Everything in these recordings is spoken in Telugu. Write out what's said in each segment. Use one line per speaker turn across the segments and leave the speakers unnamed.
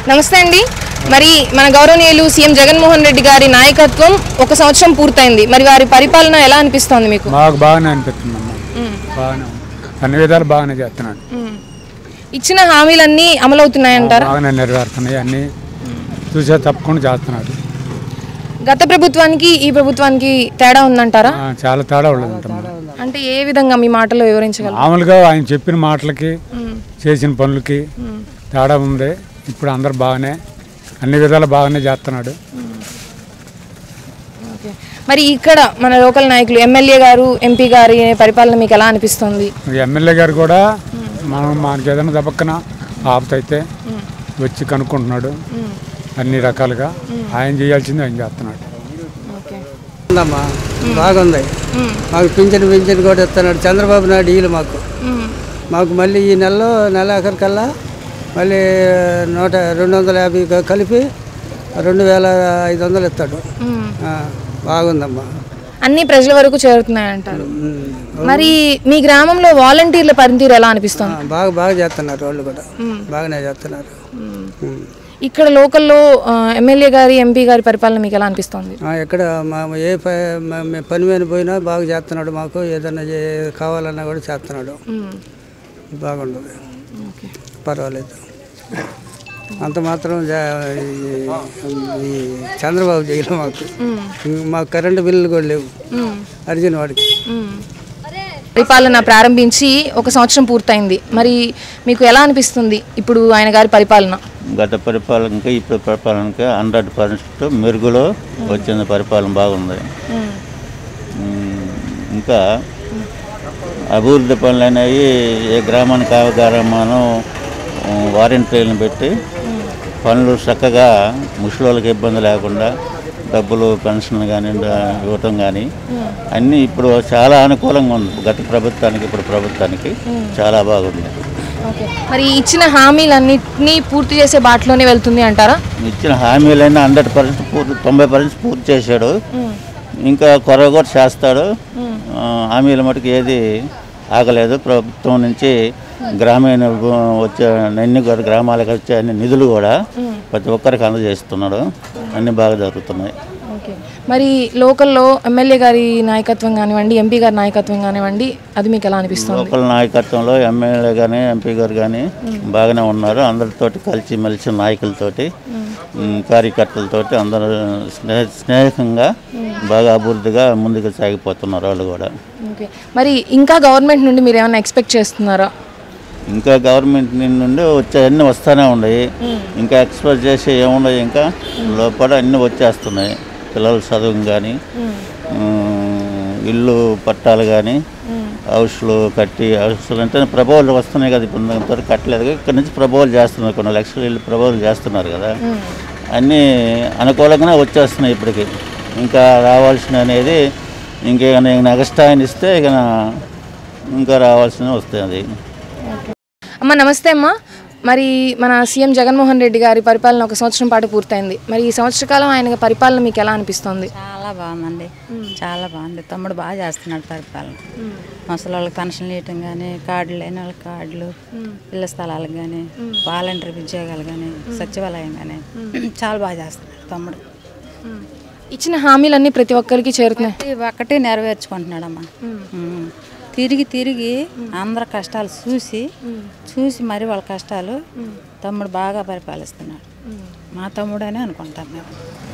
నమస్తే అండి మరి మన గౌరవనీయులు సీఎం జగన్మోహన్ రెడ్డి గారి నాయకత్వం ఒక సంవత్సరం పూర్తయింది మరి వారి పరిపాలన ఎలా అనిపిస్తోంది మీకు
మాకు బాగానే అనిపిస్తుందమ్మా బాగానే ఉంది. అన్ని విధాలు బాగానే చేస్తున్నాడు
ఇచ్చిన హామీలన్నీ అమలవుతున్నాయంటారా
బాగానే నెరవేరుతున్నాయి అన్ని చూసే తప్పకుండా చేస్తున్నాడు
గత ప్రభుత్వానికి ఈ ప్రభుత్వానికి తేడా ఉందంటారా
ఆ, చాలా తేడా ఉండదు
అంటే ఏ విధంగా మీ మాటలో వివరించగలరు
మామూలుగా ఆయన చెప్పిన మాటలకి చేసిన పనులకి తేడా ఉంది ఇప్పుడు అందరు బాగానే అన్ని విధాలు బాగానే చేస్తున్నాడు
ఓకే. మరి ఇక్కడ మన లోకల్ నాయకులు ఎమ్మెల్యే గారు ఎంపీ గారి పరిపాలన మీకు ఎలా అనిపిస్తుంది
ఎమ్మెల్యే గారు కూడా మనం మనకి ఏదైనా దబక్కన ఆపతైతే వచ్చి కనుక్కుంటున్నాడు అన్ని రకాలుగా ఆయన చేయాల్సింది ఆయన చేస్తున్నాడు
ఓకే
ఉందమ్మా బాగుంది మాకు పింఛన్ పింఛన్ కూడా ఇస్తున్నాడు చంద్రబాబు నాయుడు వీళ్ళు మాకు మాకు మళ్ళీ ఈ నెలలో నెల ఆఖరికల్లా మళ్ళీ నూట రెండు వందల యాభై క- కలిపి రెండు వేల ఐదు వందలు ఇస్తాడు ఆ, బాగుందమ్మా
అన్ని ప్రజల వరకు చేరుతున్నాయంటారు
ఉమ్.
మరి మీ గ్రామంలో వాలంటీర్ల పనితీరు ఎలా
ఆ,
అనిపిస్తుంది
బాగా బాగా చేస్తున్నారు వాళ్ళు కూడా బాగానే చేస్తున్నారు ఉమ్.
ఇక్కడ లోకల్లో ఆ, ఎమ్మెల్యే గారి ఎంపీ గారి పరిపాలన మీకు ఎలా అనిపిస్తుంది
ఆ, ఎక్కడ మా ఏ ప- మ- మే పని మీద పోయినా బాగా చేస్తున్నాడు మాకు ఏదైనా చే- కావాలన్నా కూడా చేస్తున్నాడు బాగుండదు పర్వాలేదు అంత మాత్రం జా- ఈ- ఈ చంద్రబాబు జైలు మాకు మాకు కరెంటు బిల్లులు కూడా లేవు అర్జున్ వాడికి
పరిపాలన ప్రారంభించి ఒక సంవత్సరం పూర్తయింది మరి మీకు ఎలా అనిపిస్తుంది ఇప్పుడు ఆయన గారి పరిపాలన
గత పరిపాలనకి ఇప్పుడు పరిపాలనకి హండ్రెడ్ పర్సెంట్ మెరుగులో వచ్చింది పరిపాలన బాగుంది ఉమ్, ఇంకా అభివృద్ధి పనులు అనేవి ఏ గ్రామానికి ఆ గ్రామాను వారంటీలను పెట్టి పనులు చక్కగా ముసలోళ్ళకి ఇబ్బంది లేకుండా డబ్బులు పెన్షన్ కానీ ఇవ్వటం కానీ అన్నీ ఇప్పుడు చాలా అనుకూలంగా ఉంది గత ప్రభుత్వానికి ఇప్పుడు ప్రభుత్వానికి చాలా బాగుంది
ఓకే మరి ఇచ్చిన హామీలన్నింటినీ పూర్తి చేసే బాటలోనే వెళ్తుంది అంటారా
ఇచ్చిన హామీలైనా హండ్రెడ్ పర్సెంట్ పూర్తి తొంభై పర్సెంట్ పూర్తి చేశాడు ఇంకా కొరవ కూడా చేస్తాడు ఆ, హామీల మటుకు ఏది ఆగలేదు ప్రభుత్వం నుంచి గ్రామీణ భూ- వచ్చే అన్ని కూడా గ్రామాలకు వచ్చే అన్ని నిధులు కూడా ప్రతి ఒక్కరికి అందజేస్తున్నాడు అన్ని బాగా జరుగుతున్నాయి
ఓకే మరి లోకల్లో ఎమ్మెల్యే గారి నాయకత్వం కానివ్వండి ఎంపీ గారి నాయకత్వం కానివ్వండి అది మీకు ఎలా అనిపిస్తుంది
లోకల్ నాయకత్వంలో ఎమ్మెల్యే కానీ ఎంపీ గారు కానీ బాగానే ఉన్నారు అందరితోటి కలిసి మెలిసి నాయకులతోటి ఉమ్, కార్యకర్తలతోటి అందరూ స్నేహ స్నేహంగా బాగా అభివృద్ధిగా ముందుకు సాగిపోతున్నారు వాళ్ళు కూడా
ఓకే మరి ఇంకా గవర్నమెంట్ నుండి మీరు ఏమైనా ఎక్స్పెక్ట్ చేస్తున్నారా
ఇంకా గవర్నమెంట్ నుండి వచ్చే అన్నీ వస్తూనే ఉన్నాయి ఇంకా ఎక్స్పెక్ట్ చేసే ఏమున్నాయి ఇంకా లోపల అన్నీ వచ్చేస్తున్నాయి పిల్లల చదువు కానీ ఇల్లు పట్టాలు కానీ హౌస్లు కట్టి హౌస్లు అంటే ప్రభువులు వస్తున్నాయి కదా ఇప్పుడు ఇంతవరకు కట్టలేదు కదా. ఇక్కడ నుంచి ప్రభువులు చేస్తున్నారు కొన్ని లక్షల ఇల్లు ప్రభువులు చేస్తున్నారు కదా అన్నీ అనుకూలంగానే వచ్చేస్తున్నాయి ఇప్పటికి ఇంకా రావాల్సిన అనేది ఇంకే నెక్స్ట్ ఆయన ఇస్తే ఇక ఇంకా రావాల్సినవి వస్తాయి అది
అమ్మ నమస్తే అమ్మ మరి మన సీఎం జగన్మోహన్ రెడ్డి గారి పరిపాలన ఒక సంవత్సరం పాటు పూర్తయింది మరి ఈ సంవత్సర కాలం ఆయన పరిపాలన మీకు ఎలా అనిపిస్తుంది
చాలా బాగుందండి చాలా బాగుంది తమ్ముడు బాగా చేస్తున్నాడు పరిపాలన ముసలి వాళ్ళకి పెన్షన్లు ఇవ్వటం కానీ కార్డులు లేని వాళ్ళకి కార్డులు ఇళ్ళ స్థలాలకు కానీ వాలంటీర్ ఉద్యోగాలు కానీ సచివాలయం కానీ చాలా బాగా చేస్తున్నాడు తమ్ముడు
ఇచ్చిన హామీలన్నీ ప్రతి ఒక్కరికి చేరుతున్నాయి
ప్రతి ఒక్కటి నెరవేర్చుకుంటున్నాడమ్మా ఉమ్. తిరిగి తిరిగి అందరి కష్టాలు చూసి చూసి మరి వాళ్ళ కష్టాలు తమ్ముడు బాగా పరిపాలిస్తున్నాడు మా తమ్ముడనే అనుకుంటాం మేము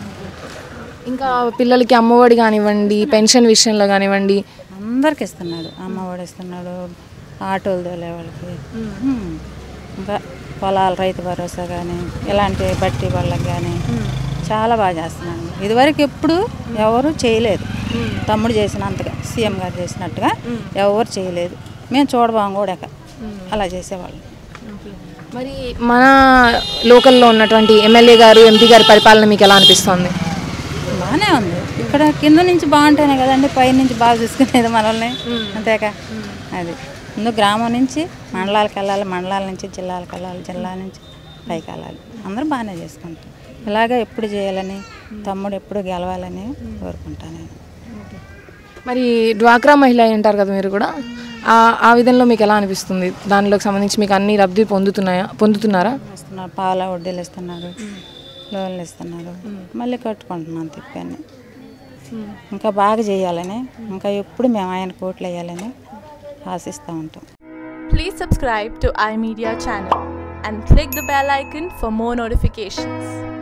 ఇంకా పిల్లలకి అమ్మఒడి కానివ్వండి పెన్షన్ విషయంలో కానివ్వండి
అందరికి ఇస్తున్నాడు అమ్మ ఒడి ఇస్తున్నాడు ఆటోలు తోలే వాళ్ళకి ఉమ్. ఇంకా పొలాలు రైతు భరోసా కానీ ఇలాంటి బట్టి వాళ్ళకి కానీ చాలా బాగా చేస్తున్నాడు ఇదివరకు ఎప్పుడు ఎవరు చేయలేదు తమ్ముడు చేసినంతగా సీఎం గారు చేసినట్టుగా ఎవరు చేయలేదు మేము చూడబాం కూడా ఇక. అలా చేసేవాళ్ళం
మరి మన లోకల్లో ఉన్నటువంటి ఎమ్మెల్యే గారు ఎంపీ గారి పరిపాలన మీకు ఎలా అనిపిస్తుంది
బాగానే ఉంది ఇక్కడ కింద నుంచి బాగుంటేనే కదండి పై నుంచి బాగా చూసుకునేది మనల్ని అంతేకా అది ముందు గ్రామం నుంచి మండలాలకు వెళ్ళాలి మండలాల నుంచి జిల్లాలకు వెళ్ళాలి జిల్లా నుంచి పైకి వెళ్ళాలి అందరూ బాగానే చేసుకుంటాం ఇలాగే ఎప్పుడు చేయాలని తమ్ముడు ఎప్పుడు గెలవాలని కోరుకుంటాను నేను
మరి డ్వాక్రా మహిళ అయి ఉంటారు కదా మీరు కూడా ఆ ఆ విధంలో మీకు ఎలా అనిపిస్తుంది దానిలోకి సంబంధించి మీకు అన్ని లబ్ధి పొందుతున్నాయా పొందుతున్నారా
ఇస్తున్నారు పాల వడ్డీలు ఇస్తున్నారు లోన్లు ఇస్తున్నారు మళ్ళీ కట్టుకుంటున్నాం తిప్పాన్ని ఇంకా బాగా చేయాలని ఇంకా ఎప్పుడు మేము ఆయన కోట్లు వేయాలని ఆశిస్తూ ఉంటాం
Please subscribe to iMedia channel and click the bell icon for more notifications.